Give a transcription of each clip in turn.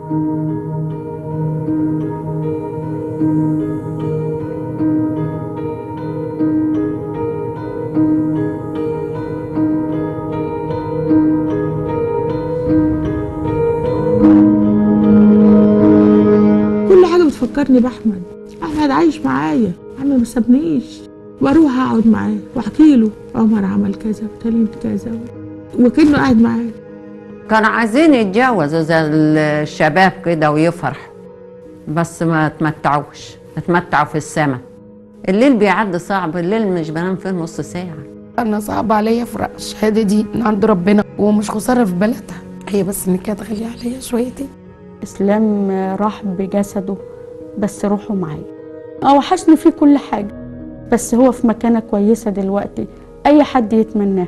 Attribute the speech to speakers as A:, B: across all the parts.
A: كل حاجه بتفكرني باحمد احمد عايش معايا احمد ما سابنيش واروح اقعد معاه واحكي له عمر عمل كذا وتلمت كذا وكانه قاعد معايا
B: كانوا عايزين يتجوزوا زي الشباب كده ويفرحوا بس ما تمتعوش اتمتعوا في السما الليل بيعدي صعب الليل مش بنام فيه نص ساعة
C: انا صعب عليا افرق الشهاده دي من عند ربنا ومش خساره في بلدها هي بس ان كانت غاليه عليا شويتين
D: اسلام راح بجسده بس روحه معايا اه وحشني فيه كل حاجه بس هو في مكانه كويسه دلوقتي اي حد يتمناه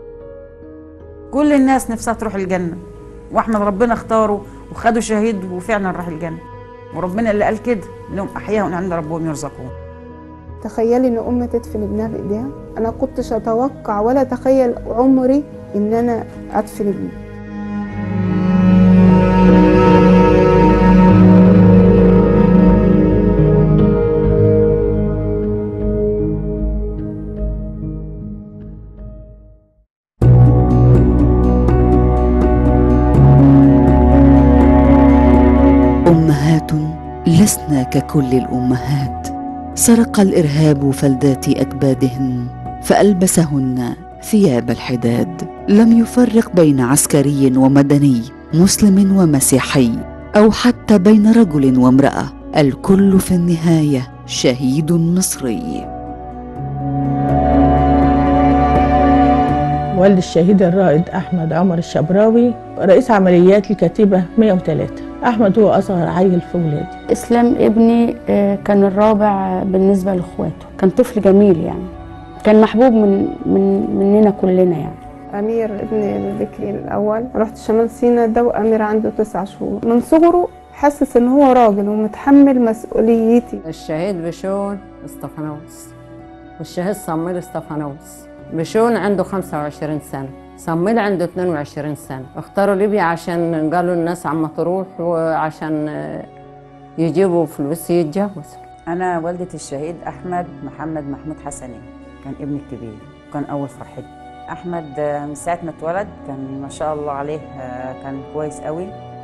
E: كل الناس نفسها تروح الجنة واحمد ربنا اختاره وخده شهيد وفعلا راح الجنة وربنا اللي قال كده لهم أحياء عند ربهم يرزقون
F: تخيلي ان ام تدفن ابنها بايديها انا كنتش اتوقع ولا اتخيل عمري ان انا ادفن ابني
G: امهات لسنا ككل الامهات سرق الارهاب فلذات اكبادهن فالبسهن ثياب الحداد لم يفرق بين عسكري ومدني مسلم ومسيحي او حتى بين رجل وامراه الكل في النهايه شهيد مصري
A: والد الشهيد الرائد احمد عمر الشبراوي رئيس عمليات الكتيبه 103 احمد هو اصغر عيل في ولادي
D: اسلام ابني آه، كان الرابع بالنسبه لاخواته كان طفل جميل يعني كان محبوب من من مننا كلنا يعني
F: امير ابن ذكري الاول رحت شمال سينا ده وامير عنده تسع شهور من صغره حاسس ان هو راجل ومتحمل مسؤوليتي
B: الشهيد بشون اسطفانوس والشهيد صميل اسطفانوس بشون عنده 25 سنة صميل عنده 22 سنة اختاروا ليبيا عشان قالوا الناس عم تروح وعشان آه، يجيبوا فلوس يتجوزوا
E: أنا والدة الشهيد أحمد محمد محمود حسني كان ابني الكبير وكان أول فرحتي أحمد آه، من ساعة ما اتولد كان ما شاء الله عليه آه، كان كويس قوي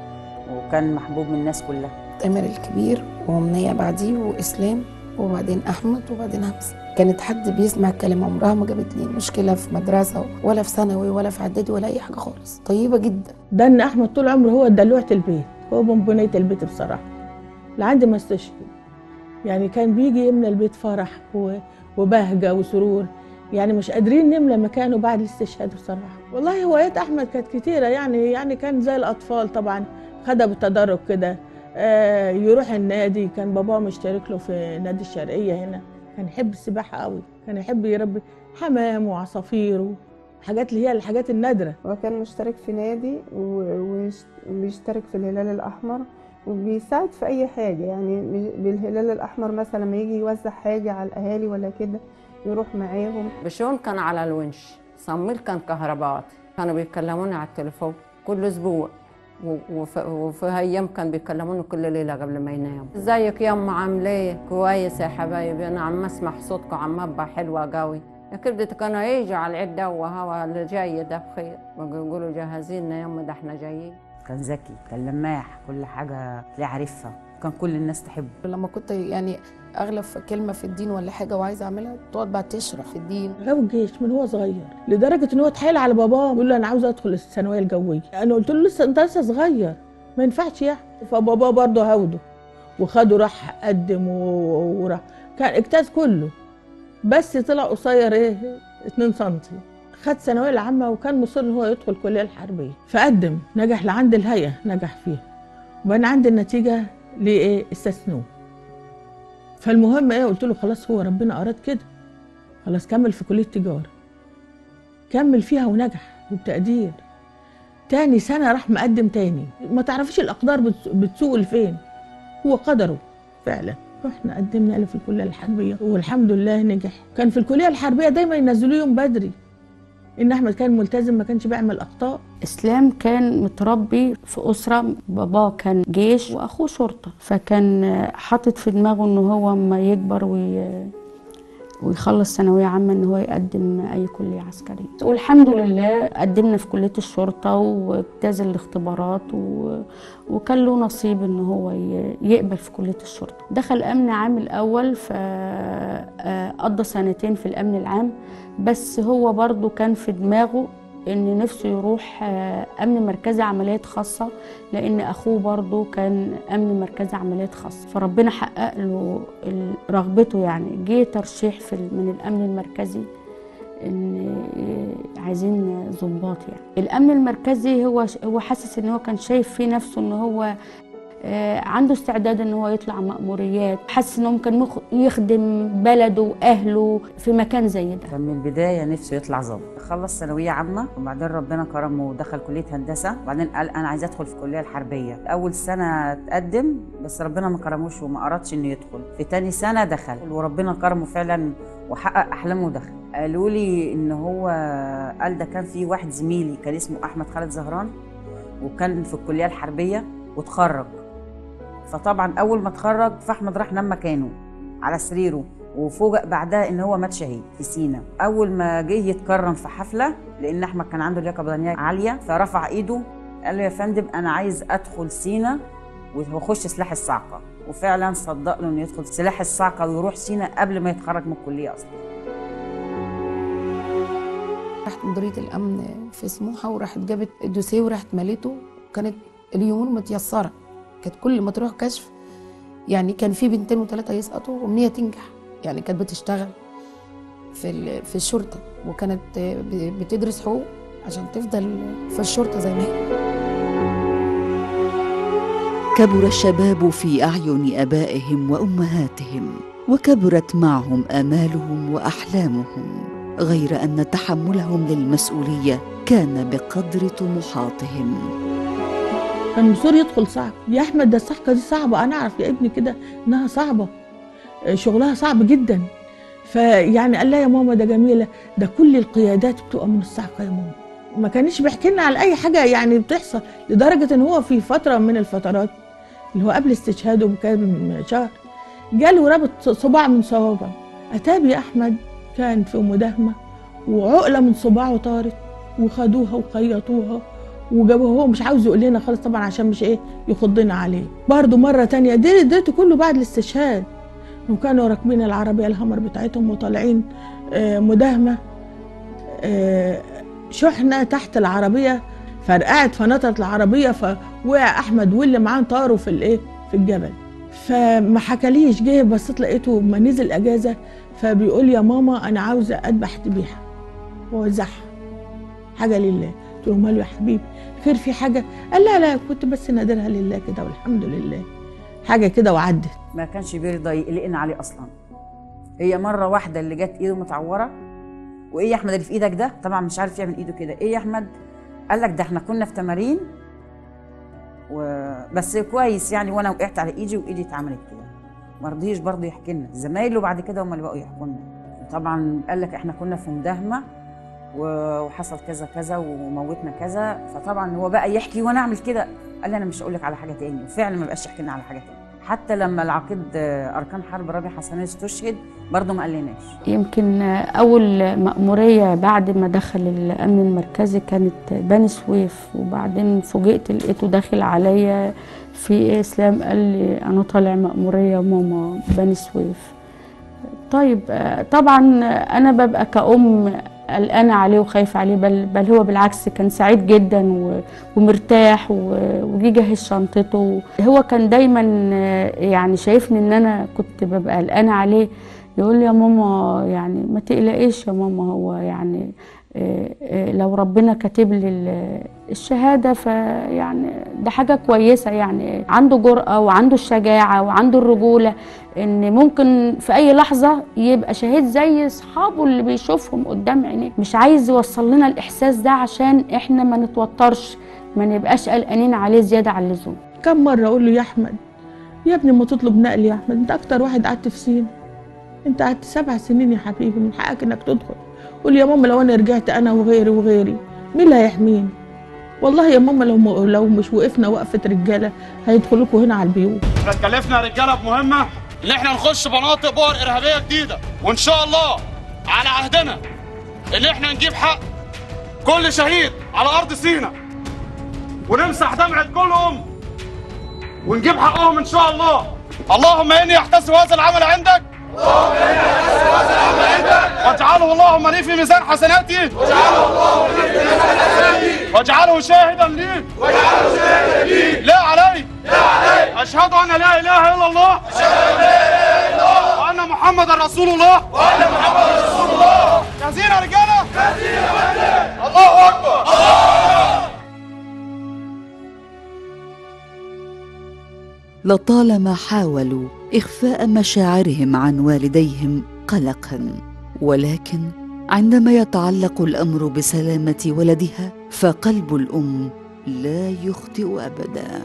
E: وكان محبوب من الناس كلها
C: تامر الكبير ومنية بعديه واسلام وبعدين احمد وبعدين همسه كانت حد بيسمع كلمه عمرها ما جابت لي مشكله في مدرسه ولا في ثانوي ولا في اعدادي ولا اي حاجه خالص طيبه جدا
A: ده ان احمد طول عمره هو دلوعه البيت هو بنبنيه البيت بصراحه لعند ما استشهد يعني كان بيجي يملى البيت فرح و- وبهجه وسرور يعني مش قادرين نملى مكانه بعد الاستشهاد بصراحه والله هوايات احمد كانت كتيره يعني يعني كان زي الاطفال طبعا خدها بالتدرج كده آه يروح النادي كان باباه مشترك له في نادي الشرقيه هنا كان يحب السباحه قوي كان يحب يربي حمام وعصافير وحاجات اللي هي الحاجات النادره
F: وكان مشترك في نادي و- ويش- وبيشترك في الهلال الأحمر وبيساعد في أي حاجة يعني بالهلال الأحمر مثلا لما يجي يوزع حاجة على الأهالي ولا كده يروح معاهم
B: بشون كان على الونش صميل كان كهربات كانوا بيكلموني على التليفون كل اسبوع و- وف- وفي ايام كان بيكلموني كل ليله قبل ما يناموا ازيك يا ام عامله ايه كويس يا حبايبي انا عم اسمع صوتكم عم ابقى حلوه قوي يا كبدة كانوا يجوا على العيد ده وهو اللي جاي ده بخير بيقولوا جهزينا يا ام ده احنا جايين
E: كان ذكي كان لماح كل حاجة تلاقيه عارفها كان كل الناس تحبه
C: لما كنت يعني اغلب في كلمه في الدين ولا حاجه وعايزه اعملها تقعد بقى تشرح في الدين
A: غاوي الجيش من هو صغير لدرجه ان هو اتحايل على باباه بيقول له انا عاوز ادخل الثانويه الجويه انا قلت له لسه انت لسه صغير ما ينفعش يعني فباباه برضه هاوده وخده راح قدم و- وراح كان اجتاز كله بس طلع قصير ايه 2 سم خد ثانويه العامه وكان مصر ان هو يدخل الكليه الحربيه فقدم نجح لعند الهيئه نجح فيها وبعدين عند النتيجه ليه ايه استثنوه فالمهم ايه قلت له خلاص هو ربنا اراد كده خلاص كمل في كليه تجاره كمل فيها ونجح وبتقدير تاني سنه راح مقدم تاني ما تعرفيش الاقدار بتس- بتسوق لفين هو قدره فعلا رحنا قدمنا له في الكليه الحربيه والحمد لله نجح كان في الكليه الحربيه دايما ينزلوه يوم بدري ان احمد كان ملتزم ما كانش بيعمل اخطاء
D: اسلام كان متربي في اسره باباه كان جيش واخوه شرطه فكان حاطط في دماغه ان هو ما يكبر وي ويخلص ثانوية عامة ان هو يقدم اي كلية عسكرية والحمد لله قدمنا في كلية الشرطة واجتاز الاختبارات و... وكان له نصيب ان هو ي- يقبل في كلية الشرطة دخل امن عام الاول فقضى سنتين في الامن العام بس هو برضو كان في دماغه ان نفسه يروح آه، امن مركزي عمليات خاصه لان اخوه برضو كان امن مركزي عمليات خاصه فربنا حقق له ال- رغبته يعني جه ترشيح في ال- من الامن المركزي ان آه، عايزين ضباط يعني الامن المركزي هو هو حاسس ان هو كان شايف في نفسه ان هو آه، عنده استعداد ان هو يطلع مأموريات حاسس انه ممكن مخ- يخدم بلده واهله في مكان زي ده
E: كان من البدايه نفسه يطلع ظابط خلص ثانويه عامه وبعدين ربنا كرمه ودخل كليه هندسه وبعدين قال انا عايز ادخل في الكليه الحربيه اول سنه اتقدم بس ربنا ما كرموش وما ارادش انه يدخل في تاني سنه دخل وربنا كرمه فعلا وحقق احلامه ودخل قالوا لي ان هو قال ده كان في واحد زميلي كان اسمه احمد خالد زهران وكان في الكليه الحربيه وتخرج فطبعا اول ما اتخرج فاحمد راح نام مكانه على سريره وفوجئ بعدها ان هو مات شهيد في سينا اول ما جه يتكرم في حفله لان احمد كان عنده لياقه بدنيه عاليه فرفع ايده قال له يا فندم انا عايز ادخل سينا واخش سلاح الصاعقه وفعلا صدق له انه يدخل سلاح الصاعقه ويروح سينا قبل ما يتخرج من الكليه اصلا
C: راحت مديرية الأمن في سموحة وراحت جابت الدوسيه وراحت مليته كانت اليومين متيسرة كانت كل ما تروح كشف يعني كان في بنتين وثلاثة يسقطوا وأمنية تنجح يعني كانت بتشتغل في ال- في الشرطة وكانت ب- بتدرس حقوق عشان تفضل في الشرطة زي ما هي
G: كبر الشباب في اعين ابائهم وامهاتهم وكبرت معهم امالهم واحلامهم غير ان تحملهم للمسؤوليه كان بقدر طموحاتهم
A: كان مصير يدخل صعب يا احمد ده الصحقه دي صعبه انا اعرف يا ابني كده انها صعبه آه، شغلها صعب جدا فيعني قال لها يا ماما ده جميله ده كل القيادات بتبقى من الصعقه يا ماما ما كانش بيحكي لنا على اي حاجه يعني بتحصل لدرجه ان هو في فتره من الفترات اللي هو قبل استشهاده بكام شهر جاله رابط صباع من صوابعه اتاب يا احمد كان في مداهمه وعقله من صباعه طارت وخدوها وخيطوها وجابوه هو مش عاوز يقول لنا خالص طبعا عشان مش ايه يخضنا عليه برضه مره تانية دي اديته كله بعد الاستشهاد وكانوا راكبين العربيه الهمر بتاعتهم وطالعين آه، مداهمه آه، شحنه تحت العربيه فرقعت فنطت العربيه فوقع احمد واللي معاه طاروا في الايه في الجبل فما حكاليش جه بصيت لقيته ما نزل اجازه فبيقول يا ماما انا عاوزه اذبح ذبيحه ووزعها حاجه لله قلت له ماله يا حبيبي خير في حاجه قال لا لا كنت بس نادرها لله كده والحمد لله حاجه كده وعدت
E: ما كانش بيرضى يقلقنا عليه اصلا هي مره واحده اللي جت ايده متعوره وايه يا احمد اللي في ايدك ده طبعا مش عارف يعمل ايده كده ايه يا احمد قال لك ده احنا كنا في تمارين وبس كويس يعني وانا وقعت على ايدي وايدي اتعملت كده ما رضيش برضه يحكي لنا زمايله بعد كده هم اللي بقوا يحكوا لنا طبعا قال لك احنا كنا في مداهمه و- وحصل كذا كذا وموتنا كذا فطبعا هو بقى يحكي وانا اعمل كده قال لي انا مش هقول لك على حاجه تاني وفعلا ما بقاش يحكي لنا على حاجه تاني حتى لما العقيد آه، اركان حرب رابع حسنين استشهد برضه ما قالناش
D: يمكن أول مأمورية بعد ما دخل الأمن المركزي كانت بني سويف وبعدين فوجئت لقيته داخل عليا في إيه إسلام قال لي أنا طالع مأمورية ماما بني سويف طيب آه، طبعا أنا ببقى كأم قلقانة عليه وخايفة عليه بل, بل هو بالعكس كان سعيد جدا و- ومرتاح و- وجي جهز شنطته هو كان دايما آه، يعني شايفني ان انا كنت ببقى قلقانة عليه يقول لي يا ماما يعني ما تقلقيش يا ماما هو يعني آه، آه، لو ربنا كاتب لي ال- الشهاده فيعني ده حاجه كويسه يعني عنده جرأه وعنده الشجاعه وعنده الرجوله ان ممكن في اي لحظه يبقى شهيد زي اصحابه اللي بيشوفهم قدام عينيه مش عايز يوصل لنا الاحساس ده عشان احنا ما نتوترش ما نبقاش قلقانين عليه زياده عن اللزوم
A: كم مره اقول له يا احمد يا ابني ما تطلب نقل يا احمد انت اكتر واحد قعدت في سينا انت قعدت سبع سنين يا حبيبي من حقك انك تدخل قول يا ماما لو انا رجعت انا وغيري وغيري مين اللي هيحميني والله يا ماما لو م... لو مش وقفنا وقفه رجاله هيدخلوا لكم هنا على البيوت
H: احنا اتكلفنا يا رجاله بمهمه ان احنا نخش مناطق بؤر ارهابيه جديده وان شاء الله على عهدنا ان احنا نجيب حق كل شهيد على ارض سينا ونمسح دمعه كل ام ونجيب حقهم ان شاء الله اللهم اني احتسب هذا العمل عندك اللهم اني احتسب هذا العمل عندك واجعله اللهم لي في ميزان حسناتي واجعله اللهم لي في ميزان حسناتي واجعله شاهدا لي واجعله شاهدا لي لا علي لا علي اشهد ان لا اله الا الله اشهد ان لا اله الا الله وان محمدا رسول الله وان محمدا رسول الله جاهزين يا رجاله جاهزين يا الله اكبر
G: لطالما حاولوا اخفاء مشاعرهم عن والديهم قلقا ولكن عندما يتعلق الامر بسلامه ولدها فقلب الام لا يخطئ ابدا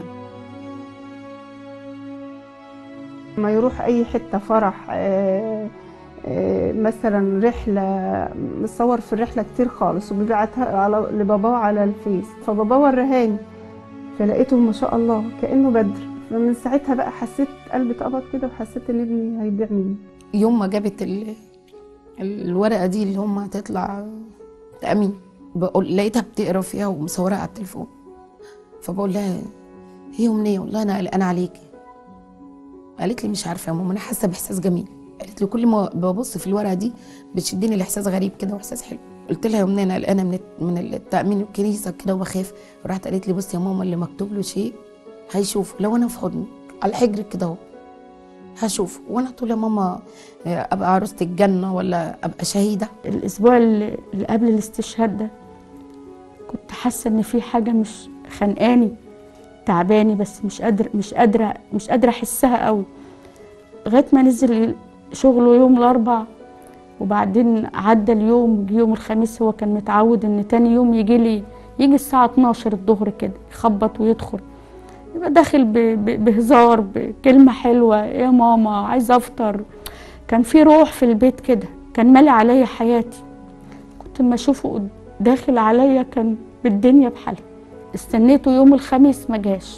F: ما يروح اي حته فرح آه، آه، مثلا رحله مصور في الرحله كتير خالص وبيبعتها على لباباه على الفيس فباباه ورهاني فلقيته ما شاء الله كانه بدر فمن ساعتها بقى حسيت قلبي اتقبض كده وحسيت ان ابني هيضيع مني
C: يوم ما جابت ال... الورقه دي اللي هم هتطلع تأمين بقول لقيتها بتقرا فيها ومصورها على التليفون فبقول لها هي امنيه والله انا قلقانه عليكي قالت لي مش عارفه يا ماما انا حاسه باحساس جميل قالت لي كل ما ببص في الورقه دي بتشدني الاحساس غريب كده واحساس حلو قلت لها يا امنيه انا قلقانه من الت- من التامين الكنيسه كده وبخاف راحت قالت لي بصي يا ماما اللي مكتوب له شيء هيشوف لو انا في حضنك على حجرك كده اهو هشوف وانا تقول يا ماما آه، ابقى عروسه الجنه ولا ابقى شهيده
D: الاسبوع اللي اللي قبل الاستشهاد ده كنت حاسه ان في حاجه مش خانقاني تعباني بس مش قادر مش قادره مش قادره احسها قوي لغايه ما نزل شغله يوم الاربع وبعدين عدى اليوم جه يوم الخميس هو كان متعود ان تاني يوم يجي لي يجي الساعه 12 الظهر كده يخبط ويدخل يبقى داخل ب- ب- بهزار بكلمه حلوه يا ماما عايزه افطر كان في روح في البيت كده كان مالي عليا حياتي كنت ما اشوفه قد- داخل عليا كان بالدنيا بحالها استنيته يوم الخميس ما جاش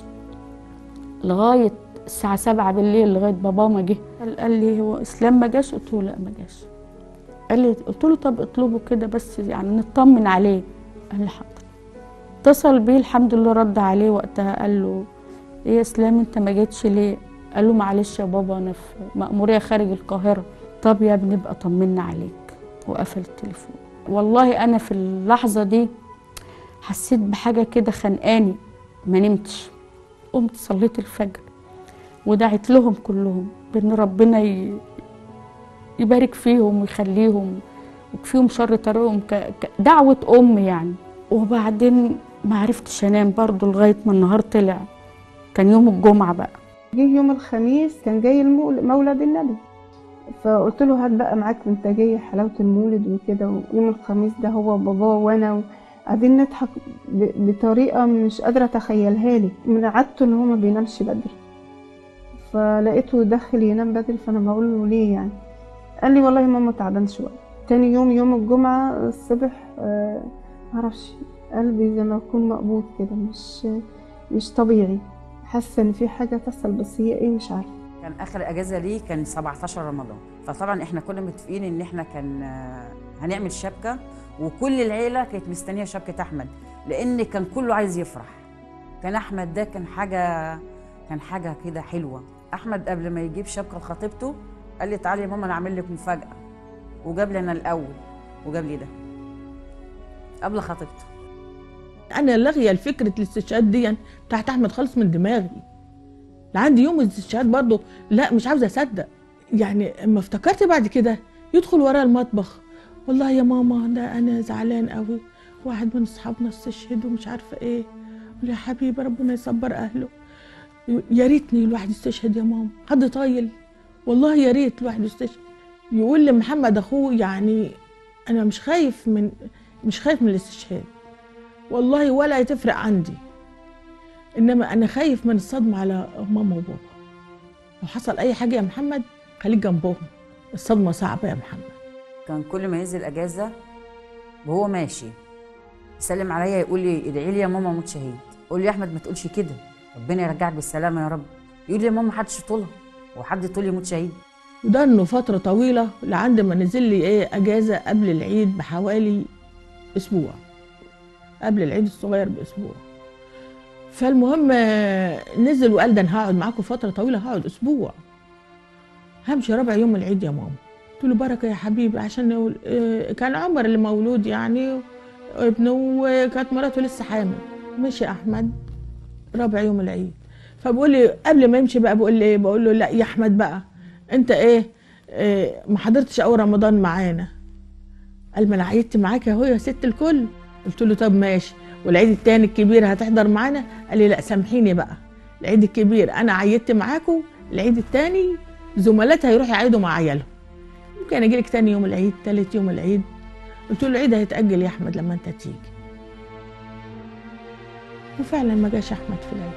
D: لغايه الساعه سبعة بالليل لغايه بابا ما جه قال, قال لي هو اسلام ما جاش قلت له لا ما جاش قال لي قلت له طب اطلبه كده بس يعني نطمن عليه قال لي حاضر اتصل بيه الحمد لله رد عليه وقتها قال له ايه يا اسلام انت ما جيتش ليه قال له معلش يا بابا انا في مأمورية خارج القاهرة طب يا ابني ابقى طمنا عليك وقفل التليفون والله انا في اللحظة دي حسيت بحاجة كده خانقاني ما نمتش قمت صليت الفجر ودعيت لهم كلهم بان ربنا ي- يبارك فيهم ويخليهم ويكفيهم شر طريقهم ك- كدعوة أم يعني وبعدين ما عرفتش أنام برضو لغاية ما النهار طلع كان يوم الجمعة بقى
F: جه يوم الخميس كان جاي المول- مولد النبي فقلت له هات بقى معاك انت جاي حلاوه المولد وكده ويوم الخميس ده هو باباه وانا قاعدين نضحك ب- بطريقه مش قادره اتخيلها لي من عادته ان هو ما بينامش بدري فلقيته داخل ينام بدري فانا بقول له ليه يعني قال لي والله ماما تعبان شويه تاني يوم يوم الجمعه الصبح آه معرفش قلبي زي ما يكون مقبوض كده مش مش طبيعي حاسه ان في حاجه تحصل بس هي ايه مش عارفه
E: كان اخر اجازه ليه كان 17 رمضان فطبعا احنا كنا متفقين ان احنا كان آه، هنعمل شبكه وكل العيله كانت مستنيه شبكه احمد لان كان كله عايز يفرح كان احمد ده كان حاجه كان حاجه كده حلوه احمد قبل ما يجيب شبكه لخطيبته قال لي تعالي يا ماما انا اعمل لك مفاجاه وجاب لي انا الاول وجاب لي ده قبل خطيبته
A: انا لاغيه الفكره الاستشهاد دي بتاعت احمد خالص من دماغي لعندي يوم الاستشهاد برضه لا مش عاوزه اصدق يعني اما افتكرت بعد كده يدخل ورا المطبخ والله يا ماما ده انا زعلان قوي واحد من اصحابنا استشهد ومش عارفه ايه قول يا حبيبي ربنا يصبر اهله يا ريتني الواحد يستشهد يا ماما حد طايل والله يا ريت الواحد يستشهد يقول لمحمد اخوه يعني انا مش خايف من مش خايف من الاستشهاد والله ولا هتفرق عندي انما انا خايف من الصدمه على ماما وبابا لو حصل اي حاجه يا محمد خليك جنبهم الصدمه صعبه يا محمد
E: كان كل ما ينزل اجازه وهو ماشي يسلم عليا يقول لي ادعي لي يا ماما موت شهيد اقول له يا احمد ما تقولش كده ربنا يرجعك بالسلامه يا رب يقول لي يا ماما محدش يطولها هو حد يطول يموت شهيد
A: وده انه فتره طويله لعند ما نزل لي ايه اجازه قبل العيد بحوالي اسبوع قبل العيد الصغير باسبوع فالمهم آه، نزل وقال ده انا هقعد معاكم فتره طويله هقعد اسبوع همشي ربع يوم العيد يا ماما قلت له بركه يا حبيبي عشان يقول- آه، كان عمر اللي مولود يعني ابنه وكانت مراته لسه حامل مشي احمد ربع يوم العيد فبقول لي قبل ما يمشي بقى بقول لي ايه بقول له لا يا احمد بقى انت ايه, إيه ما حضرتش اول رمضان معانا قال ما انا عيدت معاك اهو يا ست الكل قلت له طب ماشي والعيد التاني الكبير هتحضر معانا قال لي لا سامحيني بقى العيد الكبير انا عيدت معاكم العيد التاني زملاتها هيروحوا يعيدوا مع عيالهم ممكن اجي لك تاني يوم العيد تالت يوم العيد قلت له العيد هيتاجل يا احمد لما انت تيجي وفعلا ما جاش احمد في العيد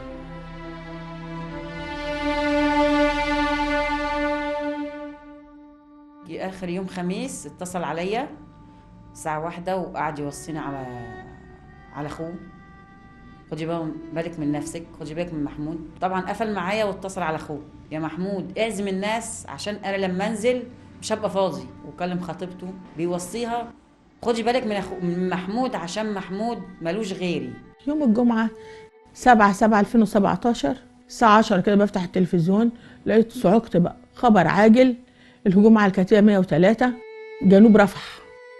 E: جه اخر يوم خميس اتصل عليا الساعه واحدة وقعد يوصيني على على اخوه خدي بقى بالك من نفسك خدي بالك من محمود طبعا قفل معايا واتصل على اخوه يا محمود اعزم الناس عشان انا لما انزل مش هبقى فاضي وكلم خطيبته بيوصيها خدي بالك من أخو من محمود عشان محمود ملوش غيري
A: يوم الجمعة 7 7 2017 الساعة 10 كده بفتح التلفزيون لقيت صعقت بقى خبر عاجل الهجوم على الكتيبة 103 جنوب رفح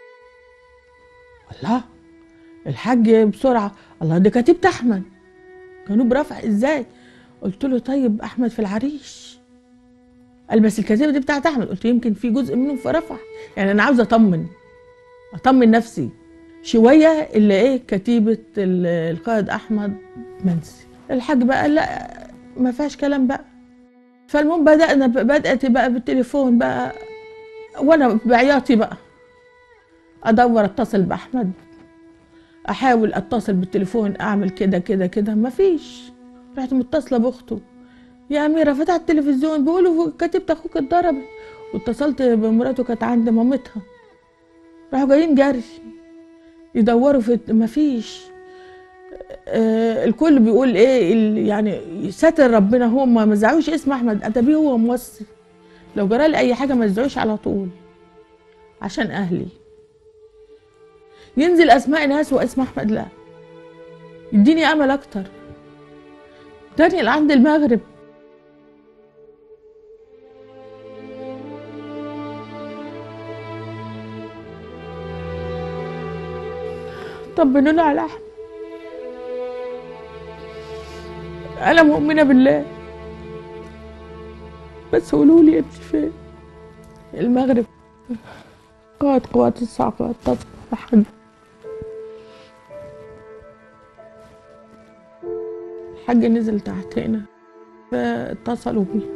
A: الله الحاج بسرعة الله دي كتيبة أحمد جنوب رفح إزاي قلت له طيب أحمد في العريش قال بس الكتيبة دي بتاعت أحمد قلت يمكن في جزء منهم في رفح يعني أنا عاوزة أطمن أطمن نفسي شوية اللي ايه كتيبة ال- القائد أحمد منسي الحاج بقى قال لا ما فيهاش كلام بقى فالمهم بدأنا بدأت بقى بالتليفون بقى وأنا بعياطي بقى أدور أتصل بأحمد أحاول أتصل بالتليفون أعمل كده كده كده مفيش رحت متصلة بأخته يا أميرة فتحت التلفزيون بيقولوا كتيبة أخوك اتضربت واتصلت بمراته كانت عند مامتها راحوا جايين جري يدوروا في مفيش آه الكل بيقول ايه ال- يعني ستر ربنا هو ما مزعوش اسم احمد ادبي هو موصي لو جرى لي اي حاجه ما تزعوش على طول عشان اهلي ينزل اسماء ناس واسم احمد لا يديني امل اكتر دانيال عند المغرب طمنونا على احمد انا مؤمنه بالله بس قولوا لي انت فين المغرب قائد قوات الصعقة اتصل بحد الحاج نزل تحت هنا فاتصلوا بيه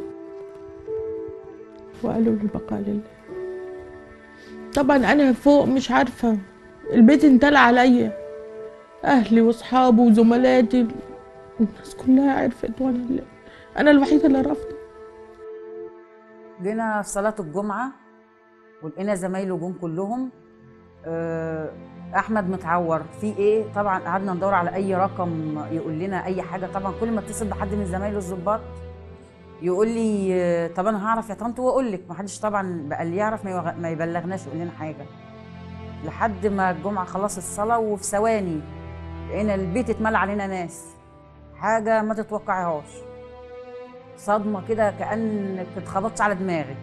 A: وقالوا لي بقى لله طبعا انا فوق مش عارفه البيت انتلى عليا اهلي واصحابي وزملاتي الناس كلها عرفت وانا اللي انا الوحيده اللي رافضه
E: جينا في صلاة الجمعة ولقينا زمايله جم كلهم آه، أحمد متعور في إيه؟ طبعا قعدنا ندور على أي رقم يقول لنا أي حاجة طبعا كل ما اتصل بحد من زمايله الظباط يقول لي آه، طب أنا هعرف يا طنط وأقول لك محدش طبعا بقى اللي يعرف ما يوغ- ما يبلغناش يقول لنا حاجة لحد ما الجمعة خلص الصلاة وفي ثواني لقينا البيت اتملى علينا ناس حاجة ما تتوقعيهاش صدمة كده كأنك اتخبطت على دماغك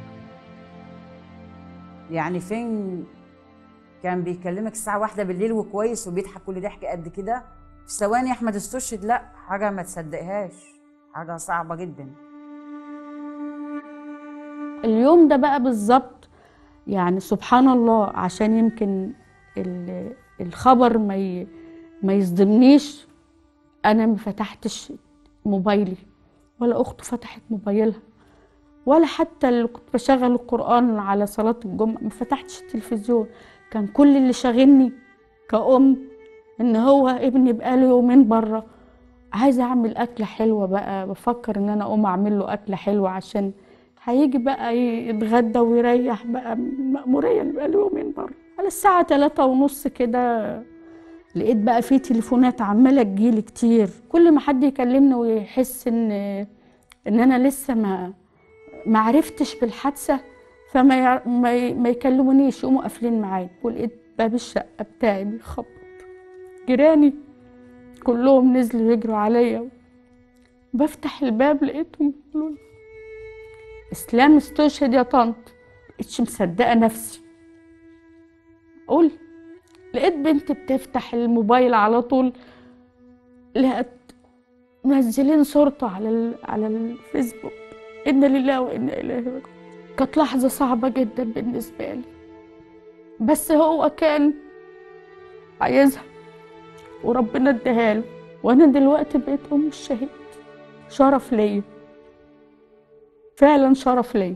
E: يعني فين كان بيكلمك الساعة واحدة بالليل وكويس وبيضحك كل ضحك قد كده في ثواني أحمد استشهد لا حاجة ما تصدقهاش حاجة صعبة جدا
D: اليوم ده بقى بالظبط يعني سبحان الله عشان يمكن ال- الخبر ما ي- ما يصدمنيش انا ما فتحتش موبايلي ولا اخته فتحت موبايلها ولا حتى اللي كنت بشغل القران على صلاه الجمعه ما فتحتش التلفزيون كان كل اللي شاغلني كأم ان هو ابني بقاله يومين بره عايزه اعمل اكله حلوه بقى بفكر ان انا اقوم اعمل له اكله حلوه عشان هيجي بقى يتغدى ويريح بقى من المأمورية اللي بقى له يومين بره على الساعة تلاتة ونص كده لقيت بقى في تليفونات عمالة تجيلي كتير كل ما حد يكلمني ويحس ان ان انا لسه ما ما عرفتش بالحادثة فما يع... ما, ي... ما يكلمونيش يقوموا قافلين معايا ولقيت باب الشقة بتاعي بيخبط جيراني كلهم نزلوا يجروا عليا بفتح الباب لقيتهم بيقولوا لي اسلام استشهد يا طنط مبقتش مصدقة نفسي قول لقيت بنت بتفتح الموبايل على طول لقيت منزلين صورته على ال... على الفيسبوك إنا لله وإنا إليه راجعون كانت لحظة صعبة جدا بالنسبة لي بس هو كان عايزها وربنا اداها له وأنا دلوقتي بقيت أم الشهيد شرف ليا فعلا شرف ليا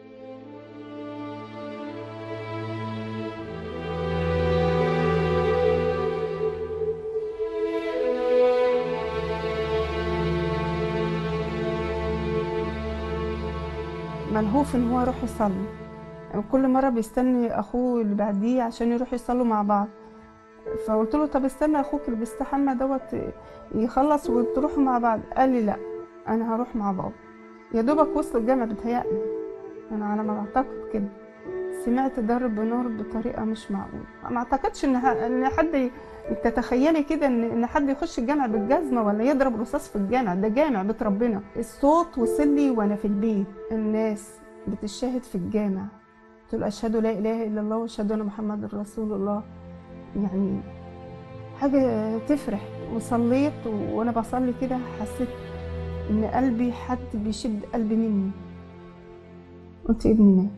F: ملهوف ان هو يروح يصلي كل مره بيستني اخوه اللي بعديه عشان يروح يصلوا مع بعض فقلت له طب استنى اخوك اللي بيستحمى دوت يخلص وتروحوا مع بعض قال لي لا انا هروح مع بابا يا دوبك وسط الجامع بتهيألي انا على ما اعتقد كده سمعت ضرب بنار بطريقه مش معقوله ما اعتقدش ان ه- ان حد ي- تتخيلي كده ان ان حد يخش الجامع بالجزمه ولا يضرب رصاص في الجامع ده جامع بيت ربنا الصوت وصل لي وانا في البيت الناس بتشاهد في الجامع تقول اشهد لا اله الا الله واشهد ان محمد رسول الله يعني حاجه تفرح وصليت و- وانا بصلي كده حسيت ان قلبي حد بيشد قلبي مني قلت ابني مات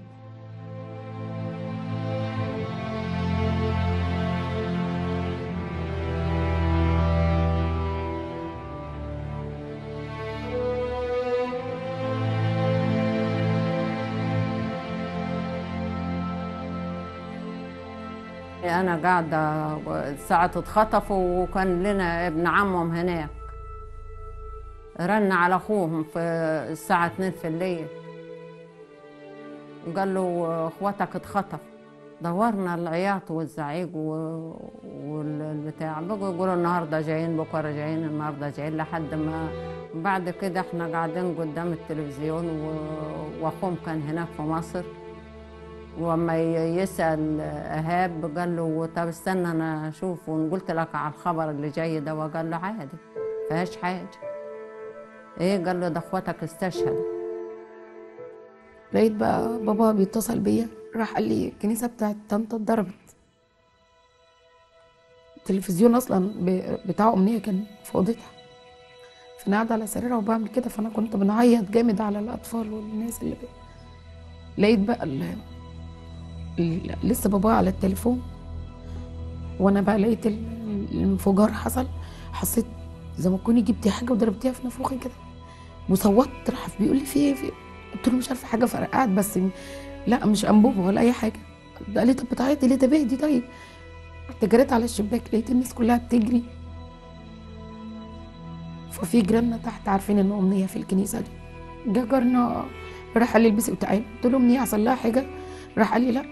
B: أنا قاعدة ساعة اتخطفوا وكان لنا ابن عمهم هناك رن على أخوهم في الساعة اتنين في الليل قال له اخواتك اتخطف دورنا العياط والزعيق و- والبتاع بقوا يقولوا النهارده جايين بكره جايين النهارده جايين لحد ما بعد كده احنا قاعدين قدام التلفزيون و- واخوهم كان هناك في مصر وما ي- يسأل إيهاب قال له طب استنى أنا أشوف وقلت لك على الخبر اللي جاي ده وقال له عادي فيهاش حاجة إيه قال له ده إخواتك استشهدوا
C: لقيت بقى بابا بيتصل بيا راح قال لي الكنيسه بتاعت طنطا اتضربت التلفزيون اصلا ب- بتاع امنيه كان في اوضتها فانا قاعده على سريرها وبعمل كده فانا كنت بنعيط جامد على الاطفال والناس اللي بي... لقيت بقى ال... ال... لسه بابا على التليفون وانا بقى لقيت ال... الانفجار حصل حسيت زي ما تكوني جبتي حاجه وضربتيها في نافوخي كده وصوتت راح بيقول لي في ايه في قلت له مش عارفه حاجه فرقعت بس لا مش انبوبه ولا اي حاجه ده قال لي طب بتعيطي ليه ده بهدي طيب رحت جريت على الشباك لقيت الناس كلها بتجري ففي جيراننا تحت عارفين ان امنيه في الكنيسه دي جه جارنا راح قال لي البسي وتعالي قلت له امنيه حصل لها حاجه راح قال لي لا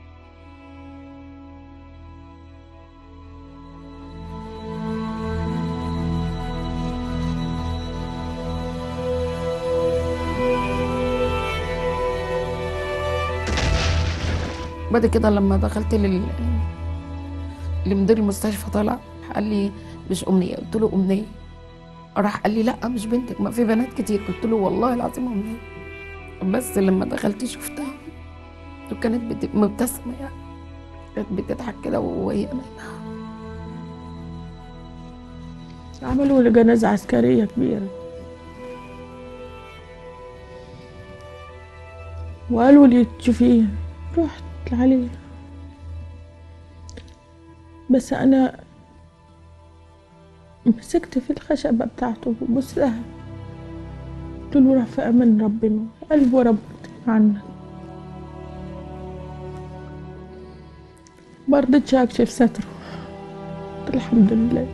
C: بعد كده لما دخلت لل لمدير المستشفى طلع قال لي مش امنيه قلت له امنيه راح قال لي لا مش بنتك ما في بنات كتير قلت له والله العظيم امنيه بس لما دخلت شفتها وكانت بت- مبتسمه يعني كانت بتضحك كده وهي نايمه
A: عملوا لي جنازة عسكرية كبيرة وقالوا لي تشوفيه رحت عليه بس أنا مسكت في الخشبة بتاعته وبصلها قلت له روح في أمان ربنا قلبه ربنا عنك مرضتش أكشف ستره قلت الحمد لله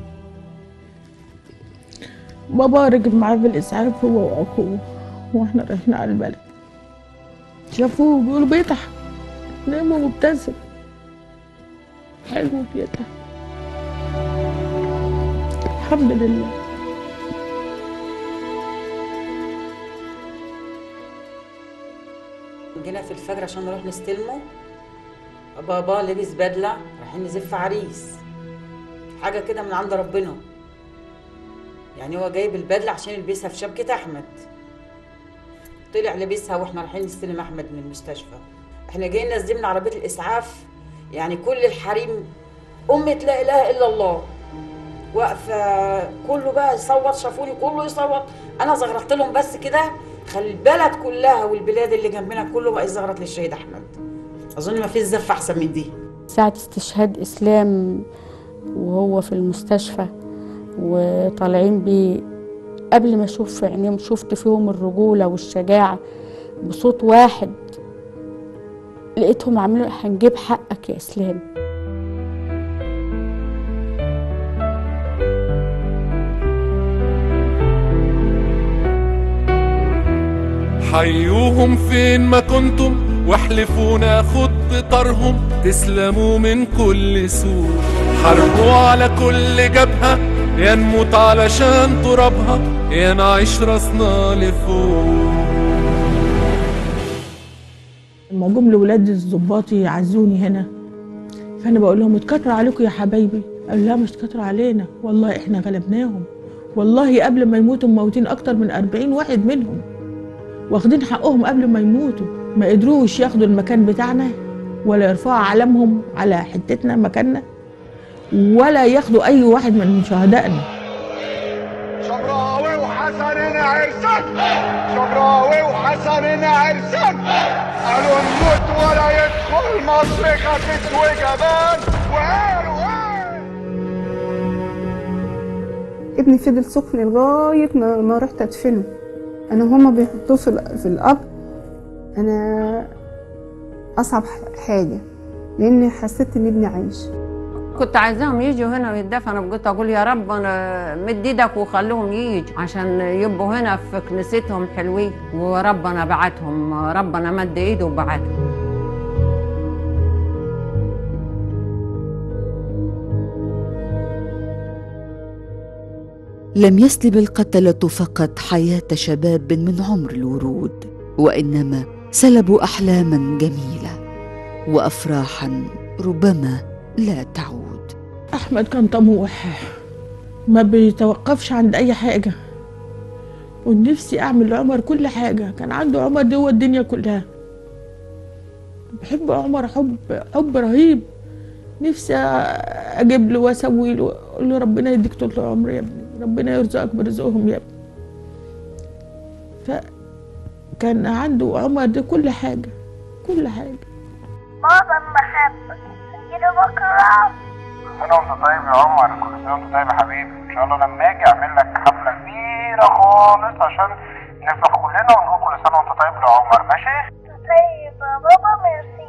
A: بابا ركب معاه في الإسعاف هو وأخوه وإحنا رايحين على البلد شافوه بيقولوا بيضحك نايم ومبتسم حلو كده الحمد لله
E: جينا في الفجر عشان نروح نستلمه بابا لبس بدلة رايحين نزف عريس حاجة كده من عند ربنا يعني هو جايب البدلة عشان يلبسها في شبكة أحمد طلع لبسها واحنا رايحين نستلم أحمد من المستشفى احنا جايين نازلين من عربية الإسعاف يعني كل الحريم أمة لا إله إلا الله واقفة كله بقى يصوت شافوني كله يصوت أنا زغرت لهم بس كده خلي البلد كلها والبلاد اللي جنبنا كله بقى يزغرط للشهيد أحمد أظن ما فيش زفة أحسن من دي
D: ساعة استشهاد إسلام وهو في المستشفى وطالعين بيه قبل ما أشوف في عينيهم شفت فيهم الرجولة والشجاعة بصوت واحد لقيتهم عاملين هنجيب حقك يا إسلام
I: حيوهم فين ما كنتم واحلفوا ناخد بطارهم تسلموا من كل سوء حاربوا على كل جبهة يا نموت علشان ترابها يا نعيش راسنا لفوق
A: لما جم لولاد الظباط يعزوني هنا فانا بقول لهم اتكتر عليكم يا حبايبي قالوا لا مش اتكتر علينا والله احنا غلبناهم والله قبل ما يموتوا موتين اكتر من 40 واحد منهم واخدين حقهم قبل ما يموتوا ما قدروش ياخدوا المكان بتاعنا ولا يرفعوا علمهم على حتتنا مكاننا ولا ياخدوا اي واحد من شهدائنا
J: شبراوي وحسن عرسان شبراوي وحسن عرسان قالوا نموت ولا يدخل مصر خفيف وجبان وقالوا ايه
F: ابني فضل سخن لغاية ما ما رحت أدفنه أنا هما بيحطوه في ال- في القبر أنا أصعب ح- حاجة لأني حسيت إن ابني عايش
B: كنت عايزاهم يجوا هنا ويدفنوا كنت اقول يا رب انا مد ايدك وخليهم يجوا عشان يبقوا هنا في كنيستهم حلوين وربنا بعتهم ربنا مد ايده وبعتهم
G: لم يسلب القتلة فقط حياة شباب من عمر الورود وإنما سلبوا أحلاما جميلة وأفراحا ربما لا تعود
A: احمد كان طموح ما بيتوقفش عند اي حاجه ونفسي اعمل لعمر كل حاجه كان عنده عمر دي هو الدنيا كلها بحب عمر حب حب رهيب نفسي اجيب له واسوي له اقول له ربنا يديك طول العمر يا ابني ربنا يرزقك برزقهم يا ابني فكان عنده عمر ده كل حاجه كل حاجه
J: بابا بحبك كده بكره سنة وانت طيب يا عمر كل سنة وانت طيب يا حبيبي ان شاء الله لما اجي اعمل لك حفلة كبيرة خالص عشان نفرح كلنا ونقول كل سنة وانت طيب يا عمر ماشي؟ طيب يا بابا ميرسي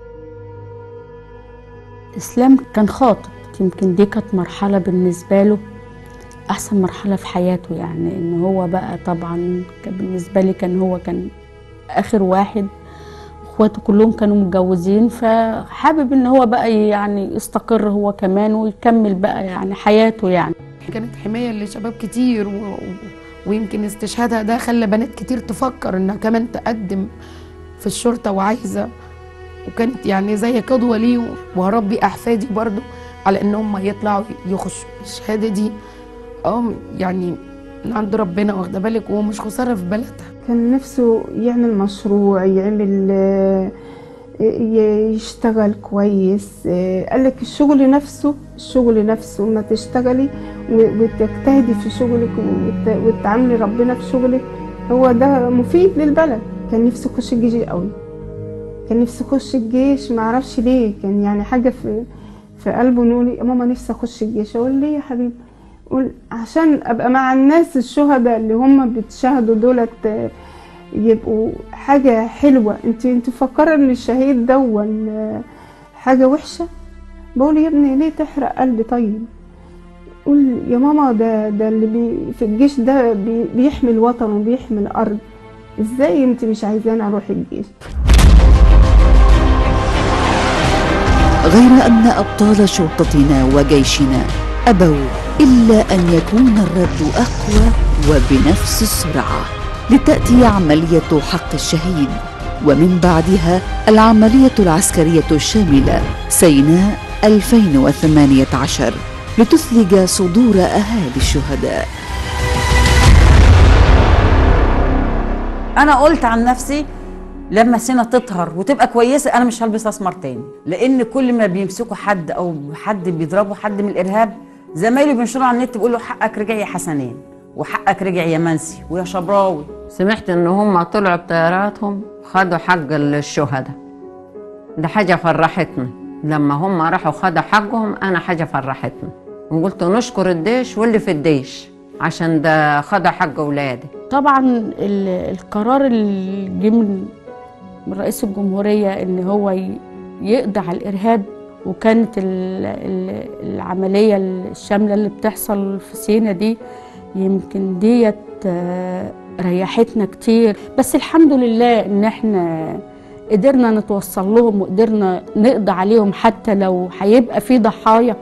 D: إسلام كان خاطب يمكن دي كانت مرحلة بالنسبة له أحسن مرحلة في حياته يعني إن هو بقى طبعا كان بالنسبة لي كان هو كان آخر واحد اخواته كلهم كانوا متجوزين فحابب ان هو بقى يعني يستقر هو كمان ويكمل بقى يعني حياته يعني
C: كانت حماية لشباب كتير و... و... ويمكن استشهادها ده خلى بنات كتير تفكر انها كمان تقدم في الشرطة وعايزة وكانت يعني زي قدوة ليه وهربي أحفادي برضو على إن هم يطلعوا يخشوا الشهادة دي اه يعني من عند ربنا واخدة بالك وهو مش خسارة في بلدها
F: كان نفسه يعمل مشروع يعمل آه، ي- يشتغل كويس آه، قالك الشغل نفسه الشغل نفسه ما تشتغلي و- وتجتهدي في شغلك وت- وتعاملي ربنا في شغلك هو ده مفيد للبلد كان نفسه يخش الجيش قوي كان نفسه يخش الجيش ما اعرفش ليه كان يعني حاجه في في قلبه نقول يا ماما نفسي اخش الجيش اقول ليه يا حبيبي قول عشان ابقى مع الناس الشهداء اللي هم بتشاهدوا دولت آه، يبقوا حاجه حلوه انت انت مفكره ان الشهيد دون آه، حاجه وحشه بقول يا ابني ليه تحرق قلبي طيب قول يا ماما ده ده اللي بي في الجيش ده بي بيحمي الوطن وبيحمي الارض ازاي انت مش عايزاني اروح الجيش
G: غير أن أبطال شرطتنا وجيشنا أبوا إلا أن يكون الرد أقوى وبنفس السرعة لتأتي عملية حق الشهيد ومن بعدها العملية العسكرية الشاملة سيناء 2018 لتثلج صدور أهالي الشهداء
E: انا قلت عن نفسي لما سنة تطهر وتبقى كويسة أنا مش هلبس أسمر تاني لأن كل ما بيمسكوا حد أو حد بيضربوا حد من الإرهاب زمايله بينشروا على النت بيقولوا حقك رجع يا حسنين وحقك رجع يا منسي ويا شبراوي
B: سمعت ان هم طلعوا بطياراتهم خدوا حق الشهداء ده حاجة فرحتنا لما هم راحوا خدوا حقهم انا حاجة فرحتنا وقلت نشكر الديش واللي في الديش عشان ده خدوا حق اولادي
D: طبعا ال- القرار اللي جه من من رئيس الجمهورية إن هو ي- يقضي على الإرهاب وكانت ال- ال- العملية الشاملة اللي بتحصل في سينا دي يمكن ديت آه، ريحتنا كتير بس الحمد لله إن إحنا قدرنا نتوصل لهم وقدرنا نقضي عليهم حتى لو هيبقى في ضحايا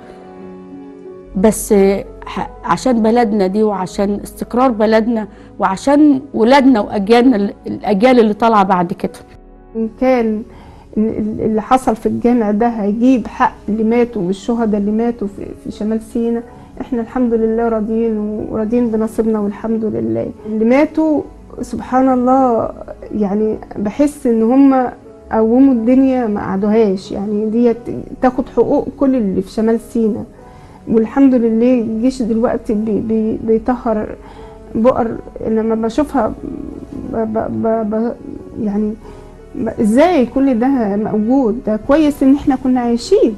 D: بس ح- عشان بلدنا دي وعشان استقرار بلدنا وعشان ولادنا واجيالنا الاجيال اللي طالعه بعد كده
F: إن كان ال- اللي حصل في الجامع ده هيجيب حق اللي ماتوا والشهداء اللي ماتوا في, في شمال سيناء احنا الحمد لله راضيين وراضيين بنصيبنا والحمد لله اللي ماتوا سبحان الله يعني بحس ان هم قوموا الدنيا ما قعدوهاش يعني ديت تاخد حقوق كل اللي في شمال سيناء والحمد لله الجيش دلوقتي بي بي بيطهر بؤر لما بشوفها ب ب ب ب يعني ب- ازاي كل ده موجود ده كويس ان احنا كنا عايشين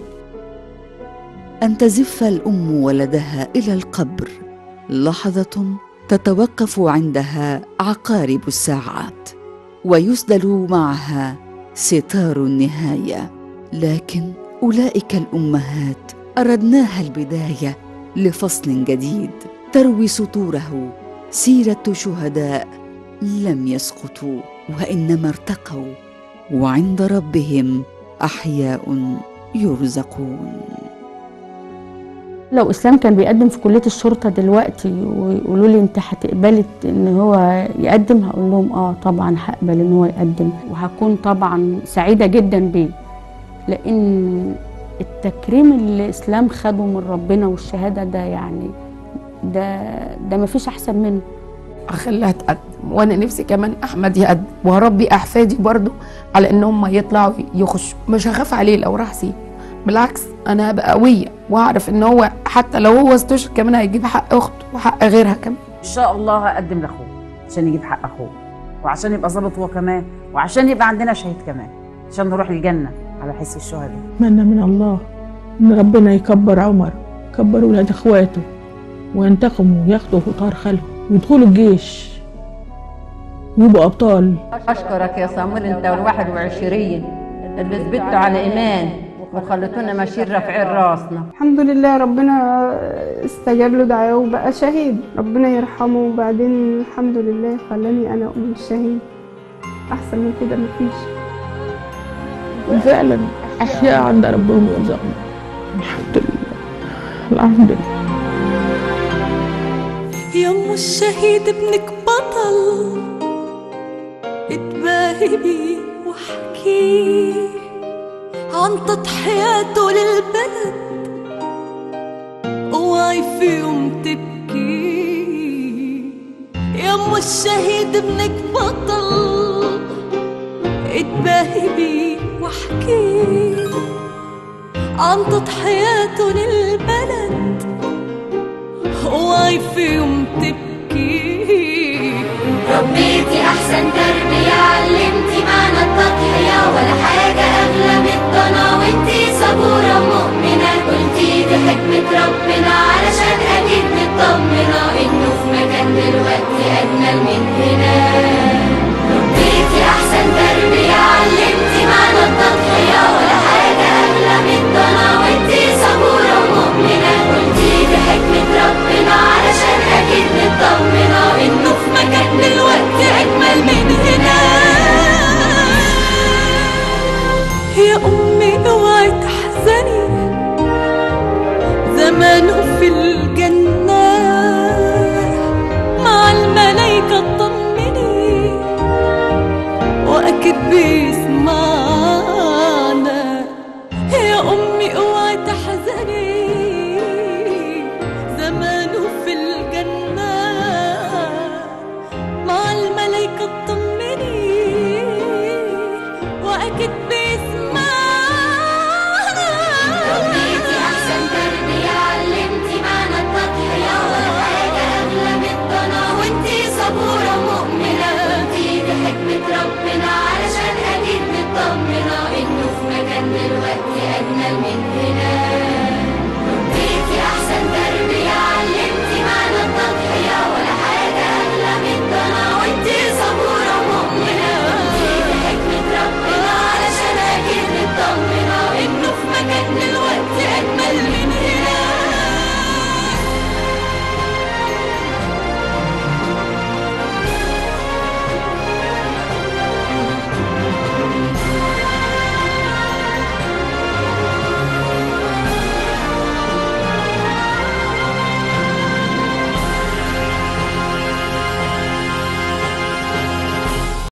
G: أن تزف الأم ولدها إلى القبر لحظة تتوقف عندها عقارب الساعات ويسدل معها ستار النهاية لكن أولئك الأمهات أردناها البداية لفصل جديد تروي سطوره سيرة شهداء لم يسقطوا وإنما ارتقوا وعند ربهم أحياء يرزقون
D: لو اسلام كان بيقدم في كليه الشرطه دلوقتي ويقولوا لي انت هتقبلي ان هو يقدم هقول لهم اه طبعا هقبل ان هو يقدم وهكون طبعا سعيده جدا بيه لان التكريم اللي اسلام خده من ربنا والشهاده ده يعني ده ده مفيش احسن منه
C: اخليها تقدم وانا نفسي كمان احمد يقدم وهربي احفادي برضو على ان هم يطلعوا يخشوا مش هخاف عليه لو راح سيب بالعكس انا هبقى قويه واعرف ان هو حتى لو هو استشهد كمان هيجيب حق اخته وحق غيرها كمان
E: إن شاء الله هقدم لأخوه عشان يجيب حق أخوه وعشان يبقى ظابط هو كمان وعشان يبقى عندنا شهيد كمان عشان نروح الجنة على حس الشهداء
A: اتمنى من الله ان ربنا يكبر عمر يكبر ولاد اخواته وينتقموا وياخدوا فطار خاله ويدخلوا الجيش ويبقوا ابطال
B: اشكرك يا صامول انت والواحد وعشرين اللي ثبتوا على ايمان وخلتونا ماشيين رافعين راسنا
F: الحمد لله ربنا استجاب له دعاه وبقى شهيد ربنا يرحمه وبعدين الحمد لله خلاني انا ام الشهيد احسن من كده مفيش
A: فعلا احياء عند ربهم يرزقون الحمد لله الحمد لله
K: يا ام الشهيد ابنك بطل اتباهي بيه واحكي عن تضحياته للبلد اوعي في يوم تبكي يا ام الشهيد ابنك بطل اتباهي بيه واحكي عن تضحياته للبلد اوعي في يوم تبكي
L: ربيتي احسن تربية علمتي معنى التضحية ولا حاجة اغلى من الضنا وانتي صبورة مؤمنة قلتي دي حكمة ربنا علشان اكيد مطمنة انه في مكان دلوقتي اجمل من هنا ربيتي احسن تربية علمتي معنى التضحية